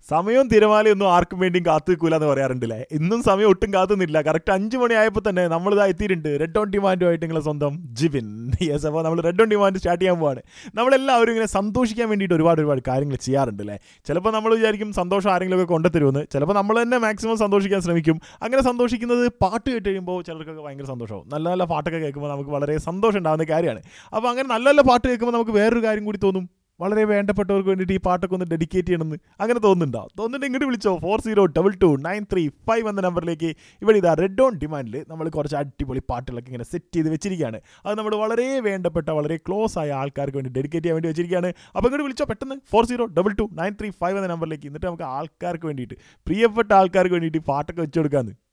സമയവും തിരമാലയൊന്നും ആർക്കും വേണ്ടിയും കാത്തു നിൽക്കൂല എന്ന് പറയാറുണ്ടല്ലേ ഇന്നും സമയം ഒട്ടും കാത്തുന്നില്ല കറക്റ്റ് അഞ്ച് മണിയായപ്പോൾ തന്നെ നമ്മളിതാ എത്തിയിട്ടുണ്ട് റെഡ് ഓൺ ഡിമാൻഡുമായിട്ട് നിങ്ങളെ സ്വന്തം ജിബിൻ യെസ് അപ്പോൾ നമ്മൾ റെഡ് ഓൺ ഡിമാൻഡ് സ്റ്റാർട്ട് ചെയ്യാൻ പോവാണ് നമ്മളെല്ലാവരും ഇങ്ങനെ സന്തോഷിക്കാൻ വേണ്ടിയിട്ട് ഒരുപാട് ഒരുപാട് കാര്യങ്ങൾ ചെയ്യാറുണ്ട് അല്ലേ ചിലപ്പോൾ നമ്മൾ വിചാരിക്കും സന്തോഷം ആരെങ്കിലുമൊക്കെ കൊണ്ടുത്തരുമെന്ന് ചിലപ്പോൾ നമ്മൾ തന്നെ മാക്സിമം സന്തോഷിക്കാൻ ശ്രമിക്കും അങ്ങനെ സന്തോഷിക്കുന്നത് പാട്ട് കേട്ട് കഴിയുമ്പോൾ ചിലർക്കൊക്കെ ഭയങ്കര സന്തോഷമാവും നല്ല നല്ല പാട്ടൊക്കെ കേൾക്കുമ്പോൾ നമുക്ക് വളരെ സന്തോഷം ഉണ്ടാകുന്ന കാര്യമാണ് അപ്പോൾ അങ്ങനെ നല്ല നല്ല പാട്ട് കേൾക്കുമ്പോൾ നമുക്ക് വേറൊരു കാര്യം കൂടി തോന്നും വളരെ വേണ്ടപ്പെട്ടവർക്ക് വേണ്ടിയിട്ട് ഈ പാട്ടൊക്കെ ഒന്ന് ഡെഡിക്കേറ്റ് ചെയ്യണമെന്ന് അങ്ങനെ തോന്നുന്നുണ്ടോ തോന്നുന്നുണ്ട് ഇങ്ങോട്ട് വിളിച്ചോ four zero double two nine three five എന്ന നമ്പറിലേക്ക് ഇവിടെ ഇതാ റെഡ് ഓൺ ഡിമാൻഡിൽ നമ്മൾ കുറച്ച് അടിപൊളി പാട്ടുകളൊക്കെ ഇങ്ങനെ സെറ്റ് ചെയ്ത് വെച്ചിരിക്കുകയാണ് അത് നമ്മൾ വളരെ വേണ്ടപ്പെട്ട വളരെ ക്ലോസ് ആയ ആൾക്കാർക്ക് വേണ്ടി ഡെഡിക്കേറ്റ് ചെയ്യാൻ വേണ്ടി വെച്ചിരിക്കുകയാണ് അപ്പോൾ ഇങ്ങോട്ട് വിളിച്ചോ പെട്ടെന്ന് four zero double two nine three five എന്ന നമ്പറിലേക്ക് എന്നിട്ട് നമുക്ക് ആൾക്കാർക്ക് വേണ്ടിയിട്ട് പ്രിയപ്പെട്ട ആൾക്കാർക്ക് വേണ്ടിയിട്ട് ഈ പാട്ടൊക്കെ വെച്ച് കൊടുക്കാമെന്ന്